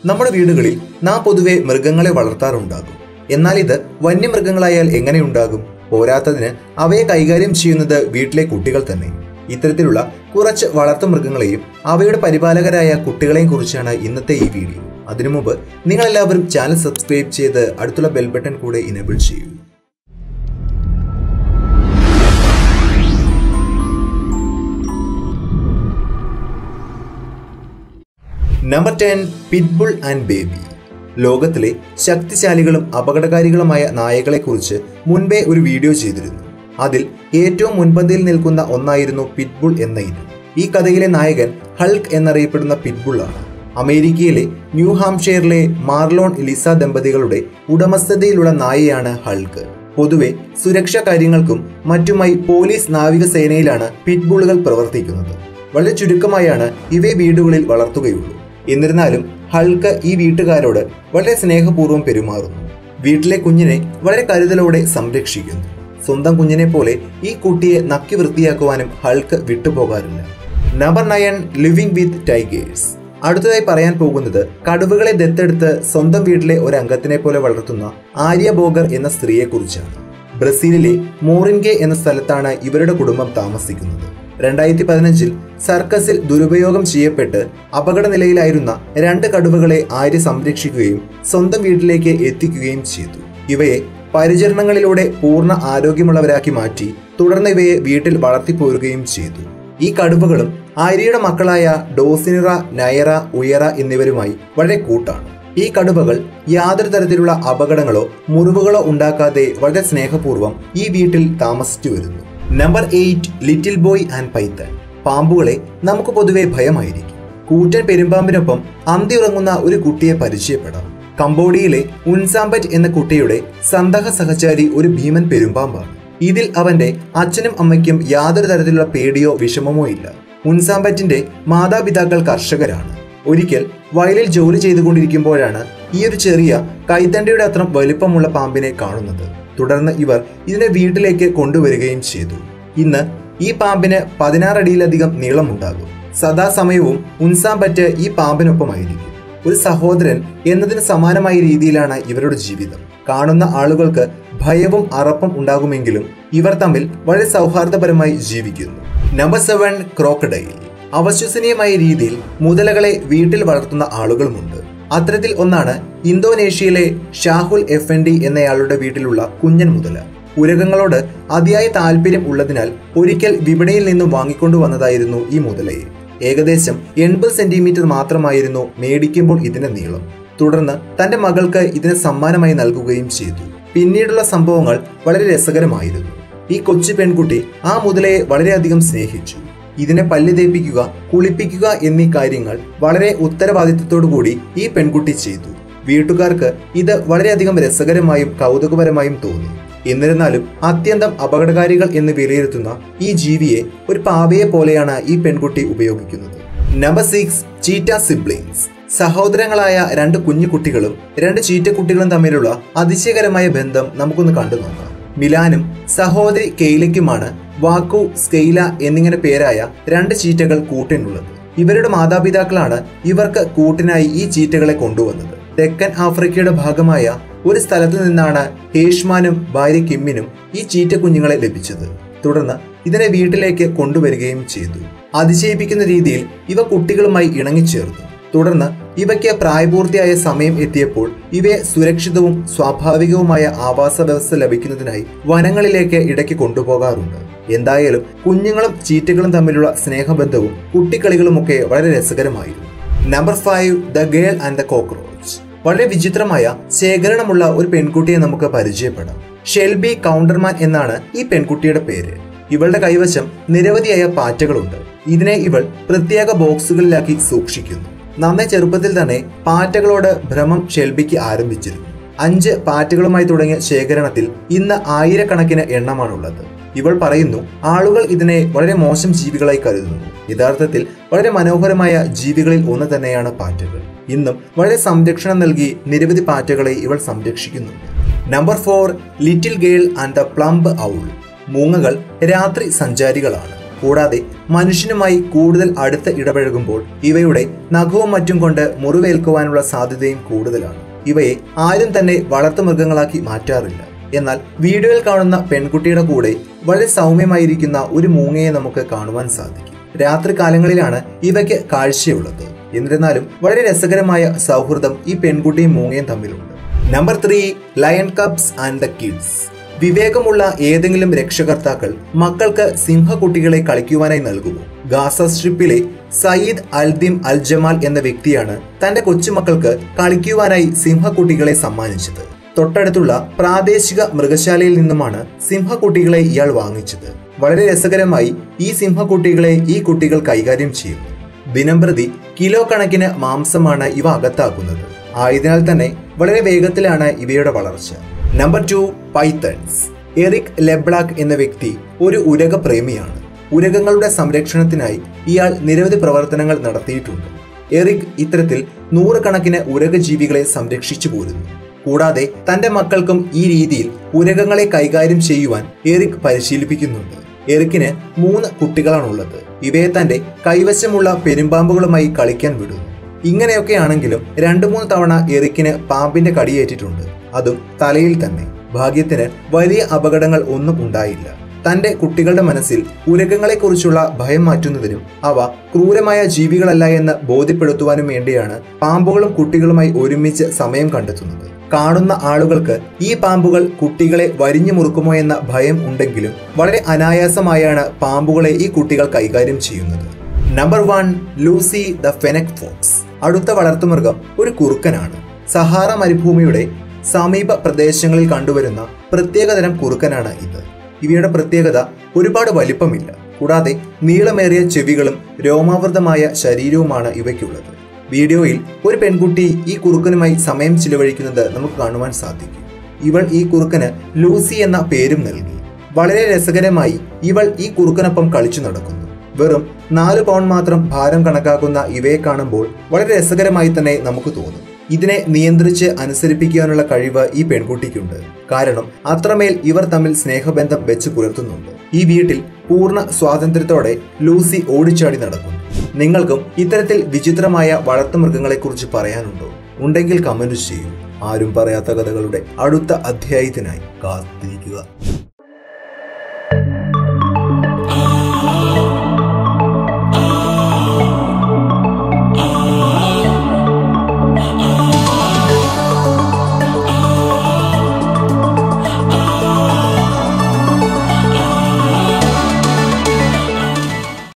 നമ്മുടെ വീടുകളിൽ നാം പൊതുവെ മൃഗങ്ങളെ വളർത്താറുണ്ടാകും എന്നാൽ ഇത് വന്യമൃഗങ്ങളായാൽ എങ്ങനെയുണ്ടാകും പോരാത്തതിന് അവയെ കൈകാര്യം ചെയ്യുന്നത് വീട്ടിലെ കുട്ടികൾ തന്നെ ഇത്തരത്തിലുള്ള കുറച്ച് വളർത്തു മൃഗങ്ങളെയും അവയുടെ പരിപാലകരായ കുട്ടികളെയും കുറിച്ചാണ് ഇന്നത്തെ ഈ വീഡിയോ അതിനു മുമ്പ് നിങ്ങളെല്ലാവരും ചാനൽ സബ്സ്ക്രൈബ് ചെയ്ത് അടുത്തുള്ള ബെൽ ബട്ടൺ കൂടെ ഇനേബിൾ ചെയ്യൂ number ten pitbull and baby ലോകത്തിലെ ശക്തിശാലികളും അപകടകാരികളുമായ നായകളെക്കുറിച്ച് മുൻപേ ഒരു വീഡിയോ ചെയ്തിരുന്നു അതിൽ ഏറ്റവും മുൻപന്തിയിൽ നിൽക്കുന്ന ഒന്നായിരുന്നു പിറ്റ്ബുൾ എന്ന ഇനം ഈ കഥയിലെ നായകൻ ഹൾക്ക് എന്നറിയപ്പെടുന്ന പിറ്റ്ബുൾ ആണ് അമേരിക്കയിലെ ന്യൂ ഹാംഷെയറിലെ മാർലോൺ ലിസ ദമ്പതികളുടെ ഉടമസ്ഥതയിലുള്ള നായയാണ് ഹൾക്ക് പൊതുവെ സുരക്ഷാ കാര്യങ്ങൾക്കും മറ്റുമായി പോലീസ് നാവികസേനയിലാണ് പിറ്റ്ബുളുകൾ പ്രവർത്തിക്കുന്നത് വളരെ ചുരുക്കമായാണ് ഇവയെ വീടുകളിൽ വളർത്തുകയുള്ളൂ എന്നിരുന്നാലും ഹൾക്ക് ഈ വീട്ടുകാരോട് വളരെ സ്നേഹപൂർവ്വം പെരുമാറുന്നു വീട്ടിലെ കുഞ്ഞിനെ വളരെ കരുതലോടെ സംരക്ഷിക്കുന്നു സ്വന്തം കുഞ്ഞിനെ പോലെ ഈ കുട്ടിയെ നക്കി വൃത്തിയാക്കുവാനും ഹൾക്ക് വിട്ടുപോകാറില്ല number nine living with tigers അടുത്തതായി പറയാൻ പോകുന്നത് കടുവകളെ ദത്തെടുത്ത് സ്വന്തം വീട്ടിലെ ഒരു അംഗത്തിനെ പോലെ വളർത്തുന്ന ആര്യ ബോഗർ എന്ന സ്ത്രീയെക്കുറിച്ചാണ് ബ്രസീലിലെ മോറിൻകെ എന്ന സ്ഥലത്താണ് ഇവരുടെ കുടുംബം താമസിക്കുന്നത് രണ്ടായിരത്തി പതിനഞ്ചിൽ സർക്കസിൽ ദുരുപയോഗം ചെയ്യപ്പെട്ട് അപകട നിലയിലായിരുന്ന രണ്ട് കടുവകളെ ആര്യ സംരക്ഷിക്കുകയും സ്വന്തം വീട്ടിലേക്ക് എത്തിക്കുകയും ചെയ്തു ഇവയെ പരിചരണങ്ങളിലൂടെ പൂർണ്ണ ആരോഗ്യമുള്ളവരാക്കി മാറ്റി തുടർന്ന് ഇവയെ വീട്ടിൽ വളർത്തിപ്പോരുകയും ചെയ്തു ഈ കടുവകളും ആര്യയുടെ മക്കളായ ഡോസിനിറ നയറ ഉയറ എന്നിവരുമായി വളരെ കൂട്ടാണ് ഈ കടുവകൾ യാതൊരു തരത്തിലുള്ള അപകടങ്ങളോ മുറിവുകളോ ഉണ്ടാക്കാതെ വളരെ സ്നേഹപൂർവ്വം ഈ വീട്ടിൽ താമസിച്ചു വരുന്നു number eight little boy and python പാമ്പുകളെ നമുക്ക് പൊതുവെ ഭയമായിരിക്കും കൂറ്റൻ പെരുമ്പാമ്പിനൊപ്പം അന്തി ഉറങ്ങുന്ന ഒരു കുട്ടിയെ പരിചയപ്പെടാം കംബോഡിയയിലെ ഉൻസാമ്പറ്റ് എന്ന കുട്ടിയുടെ സന്തഹ സഹചാരി ഒരു ഭീമൻ പെരുമ്പാമ്പാണ് ഇതിൽ അവന്റെ അച്ഛനും അമ്മയ്ക്കും യാതൊരു തരത്തിലുള്ള പേടിയോ വിഷമമോ ഇല്ല ഉൻസാമ്പറ്റിന്റെ മാതാപിതാക്കൾ കർഷകരാണ് ഒരിക്കൽ വയലിൽ ജോലി ചെയ്തുകൊണ്ടിരിക്കുമ്പോഴാണ് ഈ ഒരു ചെറിയ കൈത്തണ്ടയുടെ അത്രം വലിപ്പമുള്ള പാമ്പിനെ കാണുന്നത് തുടർന്ന് ഇവർ ഇതിനെ വീട്ടിലേക്ക് കൊണ്ടുവരികയും ചെയ്തു ഇന്ന് ഈ പാമ്പിന് പതിനാറടിയിലധികം നീളമുണ്ടാകും സദാസമയവും ഉൻസാമ്പറ്റ് ഈ പാമ്പിനൊപ്പമായിരിക്കും ഒരു സഹോദരൻ എന്നതിന് സമാനമായ രീതിയിലാണ് ഇവരുടെ ജീവിതം കാണുന്ന ആളുകൾക്ക് ഭയവും അറപ്പും ഉണ്ടാകുമെങ്കിലും ഇവർ തമ്മിൽ വളരെ സൗഹാർദ്ദപരമായി ജീവിക്കുന്നു നമ്പർ സെവൻ ക്രോക്കഡൈൽ അവിശ്വസനീയമായ രീതിയിൽ മുതലകളെ വീട്ടിൽ വളർത്തുന്ന ആളുകളുമുണ്ട് അത്തരത്തിൽ ഒന്നാണ് ഇന്തോനേഷ്യയിലെ ഷാഹുൽ എഫ് എൻ ഡി എന്നയാളുടെ വീട്ടിലുള്ള കുഞ്ഞൻ മുതല ഉരകങ്ങളോട് അതിയായ താല്പര്യം ഉള്ളതിനാൽ ഒരിക്കൽ വിപണിയിൽ നിന്നും വാങ്ങിക്കൊണ്ടു വന്നതായിരുന്നു ഈ മുതലയെ ഏകദേശം എൺപത് സെന്റിമീറ്റർ മാത്രമായിരുന്നു മേടിക്കുമ്പോൾ ഇതിന്റെ നീളം തുടർന്ന് തന്റെ മകൾക്ക് ഇതിനെ സമ്മാനമായി നൽകുകയും ചെയ്തു പിന്നീടുള്ള സംഭവങ്ങൾ വളരെ രസകരമായിരുന്നു ഈ കൊച്ചു പെൺകുട്ടി ആ മുതലയെ വളരെയധികം സ്നേഹിച്ചു ഇതിനെ പല്ല് തേപ്പിക്കുക കുളിപ്പിക്കുക എന്നീ കാര്യങ്ങൾ വളരെ ഉത്തരവാദിത്വത്തോടു കൂടി ഈ പെൺകുട്ടി ചെയ്തു വീട്ടുകാർക്ക് ഇത് വളരെയധികം രസകരമായും കൗതുകപരമായും തോന്നി എന്നിരുന്നാലും അത്യന്തം അപകടകാരികൾ എന്ന് വിലയിരുത്തുന്ന ഈ ജീവിയെ ഒരു പാവയെ പോലെയാണ് ഈ പെൺകുട്ടി ഉപയോഗിക്കുന്നത് നമ്പർ സിക്സ് ചീറ്റ സിബ്ലിങ്സ് സഹോദരങ്ങളായ രണ്ട് കുഞ്ഞു കുട്ടികളും രണ്ട് ചീറ്റക്കുട്ടികളും തമ്മിലുള്ള അതിശയകരമായ ബന്ധം നമുക്കൊന്ന് കണ്ടു നോക്കാം മിലാനും സഹോദരി കെയ്ലയ്ക്കുമാണ് വാക്കു സ്കെയില എന്നിങ്ങനെ പേരായ രണ്ട് ചീറ്റകൾ കൂട്ടിനുള്ളത് ഇവരുടെ മാതാപിതാക്കളാണ് ഇവർക്ക് കൂട്ടിനായി ഈ ചീറ്റകളെ കൊണ്ടുവന്നത് തെക്കൻ ആഫ്രിക്കയുടെ ഭാഗമായ ഒരു സ്ഥലത്തു നിന്നാണ് ഹേഷ്മാനും ഭാര്യ കിമ്മിനും ഈ ചീറ്റ കുഞ്ഞുങ്ങളെ ലഭിച്ചത് തുടർന്ന് ഇതിനെ വീട്ടിലേക്ക് കൊണ്ടുവരികയും ചെയ്തു അതിശയിപ്പിക്കുന്ന രീതിയിൽ ഇവ കുട്ടികളുമായി ഇണങ്ങിച്ചേർന്നു തുടർന്ന് ഇവയ്ക്ക് പ്രായപൂർത്തിയായ സമയം എത്തിയപ്പോൾ ഇവയെ സുരക്ഷിതവും സ്വാഭാവികവുമായ ആവാസ വ്യവസ്ഥ ലഭിക്കുന്നതിനായി വനങ്ങളിലേക്ക് ഇടയ്ക്ക് കൊണ്ടുപോകാറുണ്ട് എന്തായാലും കുഞ്ഞുങ്ങളും ചീറ്റകളും തമ്മിലുള്ള സ്നേഹബന്ധവും കുട്ടിക്കളികളുമൊക്കെ വളരെ രസകരമായിരുന്നു number five the girl and the cockroach വളരെ വിചിത്രമായ ശേഖരണമുള്ള ഒരു പെൺകുട്ടിയെ നമുക്ക് പരിചയപ്പെടാം ഷെൽബി കൗണ്ടർമാൻ എന്നാണ് ഈ പെൺകുട്ടിയുടെ പേര് ഇവളുടെ കൈവശം നിരവധിയായ പാറ്റകളുണ്ട് ഇതിനെ ഇവൾ പ്രത്യേക ബോക്സുകളിലാക്കി സൂക്ഷിക്കുന്നു നന്നേ ചെറുപ്പത്തിൽ തന്നെ പാറ്റകളോട് ഭ്രമം ഷെൽബിക്ക് ആരംഭിച്ചിരുന്നു അഞ്ച് പാറ്റകളുമായി തുടങ്ങിയ ശേഖരണത്തിൽ ഇന്ന് ആയിരക്കണക്കിന് എണ്ണമാണുള്ളത് ഇവൾ പറയുന്നു ആളുകൾ ഇതിനെ വളരെ മോശം ജീവികളായി കരുതുന്നു യഥാർത്ഥത്തിൽ വളരെ മനോഹരമായ ജീവികളിൽ ഒന്ന് തന്നെയാണ് പാറ്റകൾ ഇന്നും വളരെ സംരക്ഷണം നൽകി നിരവധി പാറ്റകളെ ഇവൾ സംരക്ഷിക്കുന്നുണ്ട് number four little girl and the plump owl മൂങ്ങകൾ രാത്രി സഞ്ചാരികളാണ് കൂടാതെ മനുഷ്യനുമായി കൂടുതൽ അടുത്ത് ഇടപഴകുമ്പോൾ ഇവയുടെ നഖവും മറ്റും കൊണ്ട് മുറിവേൽക്കുവാനുള്ള സാധ്യതയും കൂടുതലാണ് ഇവയെ ആരും തന്നെ വളർത്തുമൃഗങ്ങളാക്കി മാറ്റാറില്ല എന്നാൽ വീഡിയോയിൽ കാണുന്ന പെൺകുട്ടിയുടെ കൂടെ വളരെ സൗമ്യമായിരിക്കുന്ന ഒരു മൂങ്ങയെ നമുക്ക് കാണുവാൻ സാധിക്കും രാത്രി കാലങ്ങളിലാണ് ഇവയ്ക്ക് കാഴ്ചയുള്ളത് എന്നിരുന്നാലും വളരെ രസകരമായ സൗഹൃദം ഈ പെൺകുട്ടിയും മൂങ്ങയും തമ്മിലുണ്ട് number three lion cubs and the kids വിവേകമുള്ള ഏതെങ്കിലും രക്ഷകർത്താക്കൾ മക്കൾക്ക് സിംഹക്കുട്ടികളെ കളിക്കുവാനായി നൽകുമോ ഗാസ സ്ട്രിപ്പിലെ സയ്യിദ് അൽദിം അൽ ജമാൽ എന്ന വ്യക്തിയാണ് തന്റെ കൊച്ചുമക്കൾക്ക് കളിക്കുവാനായി സിംഹക്കുട്ടികളെ സമ്മാനിച്ചത് തൊട്ടടുത്തുള്ള പ്രാദേശിക മൃഗശാലയിൽ നിന്നുമാണ് സിംഹക്കുട്ടികളെ ഇയാൾ വാങ്ങിച്ചത് വളരെ രസകരമായി ഈ സിംഹക്കുട്ടികളെ ഈ കുട്ടികൾ കൈകാര്യം ചെയ്യുന്നു ദിനംപ്രതി കിലോ കണക്കിന് മാംസമാണ് ഇവ അകത്താക്കുന്നത് ആയതിനാൽ തന്നെ വളരെ വേഗത്തിലാണ് ഇവയുടെ വളർച്ച number two pythons Eric Leblanc എന്ന വ്യക്തി ഒരു ഉരക പ്രേമിയാണ് ഉരകങ്ങളുടെ സംരക്ഷണത്തിനായി ഇയാൾ നിരവധി പ്രവർത്തനങ്ങൾ നടത്തിയിട്ടുണ്ട് എറിക് ഇത്തരത്തിൽ നൂറുകണക്കിന് ഉരകജീവികളെ സംരക്ഷിച്ചു പോരുന്നു കൂടാതെ തന്റെ മക്കൾക്കും ഈ രീതിയിൽ ഉരകങ്ങളെ കൈകാര്യം ചെയ്യുവാൻ എറിക് പരിശീലിപ്പിക്കുന്നുണ്ട് എറിക്കിന് മൂന്ന് കുട്ടികളാണുള്ളത് ഇവയെ തന്റെ കൈവശമുള്ള പെരുമ്പാമ്പുകളുമായി കളിക്കാൻ വിടുന്നു ഇങ്ങനെയൊക്കെയാണെങ്കിലും രണ്ടു മൂന്ന് തവണ എറിക്കിന് പാമ്പിന്റെ കടിയേറ്റിട്ടുണ്ട് അതും തലയിൽ തന്നെ ഭാഗ്യത്തിന് വലിയ അപകടങ്ങൾ ഒന്നും ഉണ്ടായില്ല തന്റെ കുട്ടികളുടെ മനസ്സിൽ ഉരകങ്ങളെക്കുറിച്ചുള്ള ഭയം മാറ്റുന്നതിനും അവ ക്രൂരമായ ജീവികളല്ല എന്ന് ബോധ്യപ്പെടുത്തുവാനും വേണ്ടിയാണ് പാമ്പുകളും കുട്ടികളുമായി ഒരുമിച്ച് സമയം കണ്ടെത്തുന്നത് കാണുന്ന ആളുകൾക്ക് ഈ പാമ്പുകൾ കുട്ടികളെ വരിഞ്ഞു മുറുക്കുമോ എന്ന ഭയം ഉണ്ടെങ്കിലും വളരെ അനായാസമായാണ് പാമ്പുകളെ ഈ കുട്ടികൾ കൈകാര്യം ചെയ്യുന്നത് number one Lucy the fennec fox അടുത്ത വളർത്തുമൃഗം ഒരു കുറുക്കനാണ് സഹാറ മരുഭൂമിയുടെ സമീപ പ്രദേശങ്ങളിൽ കണ്ടുവരുന്ന പ്രത്യേകതരം കുറുക്കനാണ് ഇത് ഇവയുടെ പ്രത്യേകത ഒരുപാട് വലിപ്പമില്ല കൂടാതെ നീളമേറിയ ചെവികളും രോമാവൃതമായ ശരീരവുമാണ് ഇവയ്ക്കുള്ളത് വീഡിയോയിൽ ഒരു പെൺകുട്ടി ഈ കുറുക്കനുമായി സമയം ചിലവഴിക്കുന്നത് നമുക്ക് കാണുവാൻ സാധിക്കും ഇവൾ ഈ കുറുക്കന് ലൂസി എന്ന പേരും നൽകി വളരെ രസകരമായി ഇവൾ ഈ കുറുക്കനൊപ്പം കളിച്ചു നടക്കുന്നു വെറും നാല് പൗണ്ട് മാത്രം ഭാരം കണക്കാക്കുന്ന ഇവയെ കാണുമ്പോൾ വളരെ രസകരമായി തന്നെ നമുക്ക് തോന്നും ഇതിനെ നിയന്ത്രിച്ച് അനുസരിപ്പിക്കാനുള്ള കഴിവ് ഈ പെൺകുട്ടിക്കുണ്ട് കാരണം അത്രമേൽ ഇവർ തമ്മിൽ സ്നേഹബന്ധം വെച്ച് പുലർത്തുന്നുണ്ട് ഈ വീട്ടിൽ പൂർണ്ണ സ്വാതന്ത്ര്യത്തോടെ ലൂസി ഓടിച്ചാടി നടക്കുന്നു നിങ്ങൾക്കും ഇത്തരത്തിൽ വിചിത്രമായ വളർത്തുമൃഗങ്ങളെക്കുറിച്ച് പറയാനുണ്ടോ ഉണ്ടെങ്കിൽ കമന്റ് ചെയ്യൂ ആരും പറയാത്ത കഥകളുടെ അടുത്ത അധ്യായത്തിനായി കാത്തിരിക്കുക